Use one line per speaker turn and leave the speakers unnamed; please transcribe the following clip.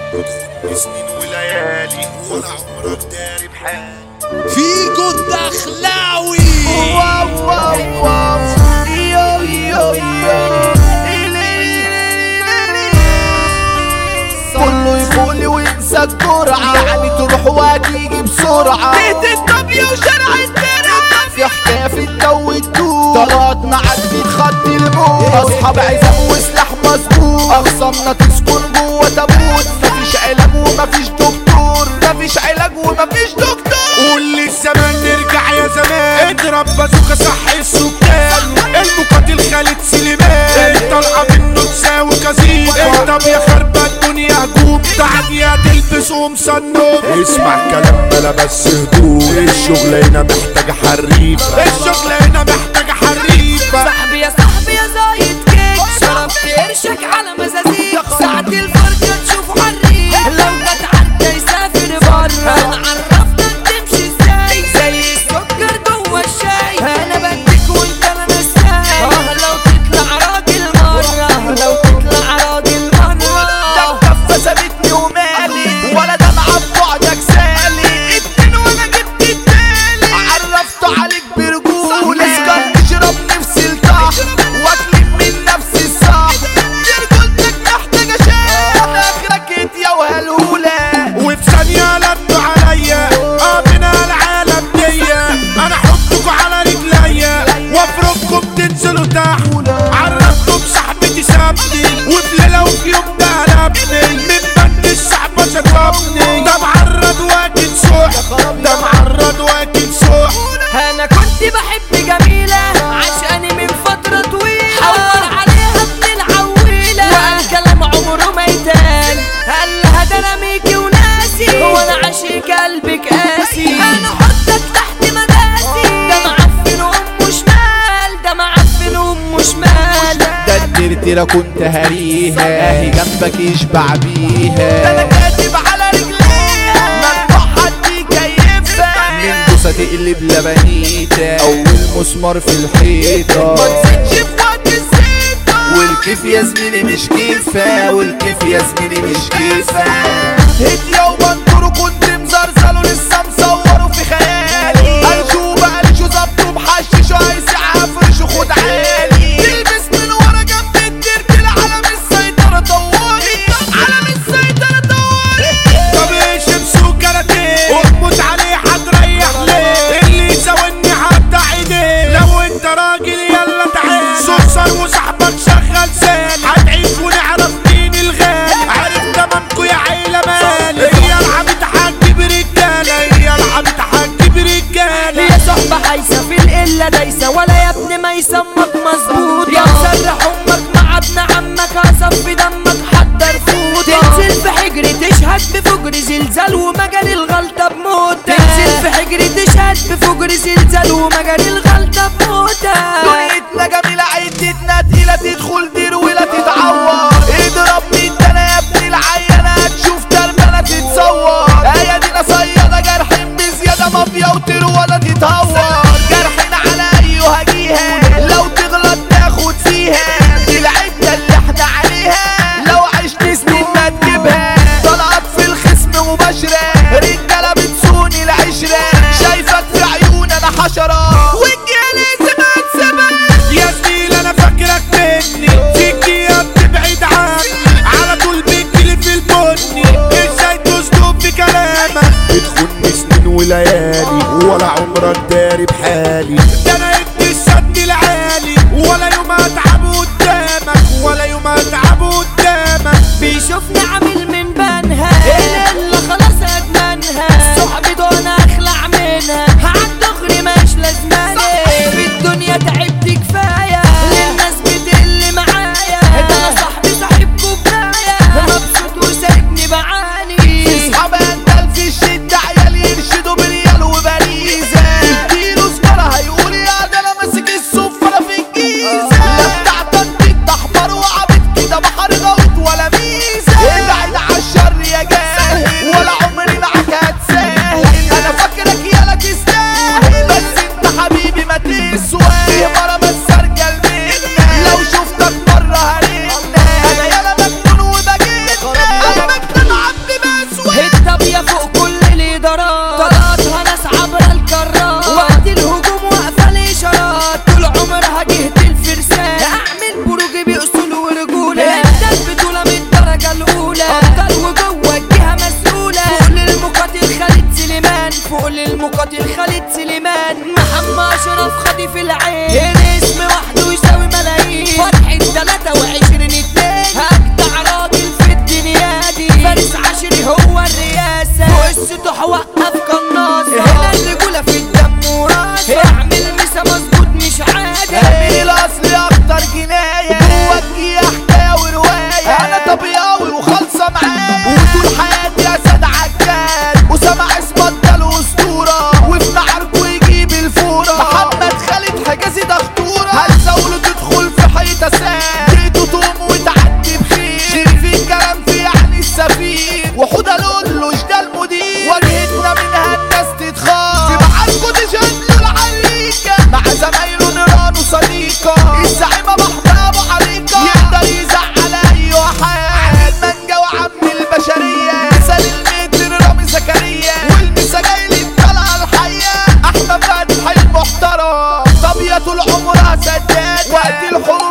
بتخون سنين وليالي ولا عمرك داري بحالي
فيجو الدخلاوي
واو واو واو يو يو يو كله يقول وينسى الجرعة يعني تروح وهتيجي بسرعة بيت الطبية وشارع الدرع في حكاية في الجو الدور طلعتنا عدي خط الموت أصحاب عزام وسلاح مظبوط أخصامنا تسكن جوه تابوت مفيش علاج ومفيش دكتور مفيش علاج ومفيش دكتور
قول للزمان نرجع يا زمان اضرب بازوكا صح السكان المقاتل خالد سليمان طالعه منه تساوي كزيد اضرب يا خربة الدنيا هجوم تعال يا تلبس ومصنوب اسمع كلام بلا بس هدوء الشغل هنا محتاجة حريفة الشغل هنا محتاجة حريفة
صاحبي يا صاحبي يا زايد كيك شربت قرشك على مزازيك ساعة الفرقة تشوف حريق لو جت عدى يسافر برا انا عرفتك تمشي ازاي زي السكر جوه الشاي انا بديك وانت انا نساي اه لو تطلع راجل مرة لو تطلع راجل مرة
الكفة سابتني ومالي ولا دمعة ببعدك سالي اتنين وانا جبت التالي عرفته عليك برجولة اسكر تشرب نفسي الطحن واكل من نفسي الصح رجولتك محتاجة شاب اخرك يا وهالهولة
وفي ثانية لدوا عليا امنا العالم ديا انا احطكوا على رجليا وافرككم تنزلوا تحت عرفتكم صاحبتي سابني وفي ليلة وفي يوم ده قلبني من بند الصحبة شطبني ده معرض واكل سوح ده معرض واكل سوح
انا كنت بحب جميلة عشقاني من فترة طويلة حور عليها ابن العويلة وقال كلام عمره ما يتقال قال لها ده انا ميكي وناسي وانا عاشق قلبك قاسي انا احطك تحت مداسي ده معفن امه شمال ده معفن امه شمال
ده الترتيرة كنت هريها اهي جنبك يشبع بيها ده انا كاتب على رجليها ممنوع حد يكيفها من بوسة تقلب لبنيتة اول مسمار في الحيطة ما تزيدش في وقت الزيطة والكيف يا زميلي مش كيفة والكيف يا زميلي مش كيفة هدية وبنطور كنت مزرزله لسه مصوره في خيالي قلشو بقلشو ظبطه محششه هيسع افرشه خد عالي تلبس من ورا جنب الترتيل علم السيطرة طوالي علم السيطرة طوالي
طب ايش امسوا كاراتيه واموت عليه هتريح ليه اللي يساويني هقطع ايديه لو انت راجل يلا تعال سكسر وصاحبك شغال سالي هتعيش ونعرف مين الغالي عارف تمامكوا يا عيلة مالي هي العبيد هتجيب رجالة هي العبيد هتجيب رجالة
يا صحبة حايسة في القلة دايسة ولا يا ابن ما يسمك مظبوط يا مسرح امك مع ابن عمك هصفي دمك حضر فوت تنزل في حجري تشهد بفجر زلزال ومجال الغلطة بموت تنزل في حجري تشهد بفجر زلزال ومجال الغلطة بموت
دنيتنا جميلة عدتنا تقيلة تدخل دير ولا تتعور اضرب مين ده انا يا ابن العينة هتشوف تربلة تتصور هي دينا صيادة جرحين بزيادة مافيا وطير ولا تتهور جرحين على اي هجيها لو تغلط تاخد فيها دي العدة اللي احنا عليها لو عشت سنين ما تجيبها طلعت في الخصم مباشرة رجالة بتسوني العشرة شايفك في عيون انا حشرة والجيل زمان زمان
يا زميل انا فاكرك مني فيك يا بتبعد عني على طول بتجيلي في البني ازاي تصدق في كلامك بتخوني سنين وليالي ولا عمرك داري بحالي ده انا ابن السد العالي ولا يوم اتعب قدامك ولا يوم اتعب قدامك
بيشوفني عامل من بنها اللي خلاص ادمنها صحبته انا اخلع منها عالدغري مش لازماني في الدنيا تعبت كفايه للناس بتقل معايا ده انا صاحبي صاحب كوبايه مبسوط وسايبني بعاني
اصحاب اندل في الشدة عيال يرشدوا بريال وبريزة تديله سكرة هيقول يا الحروب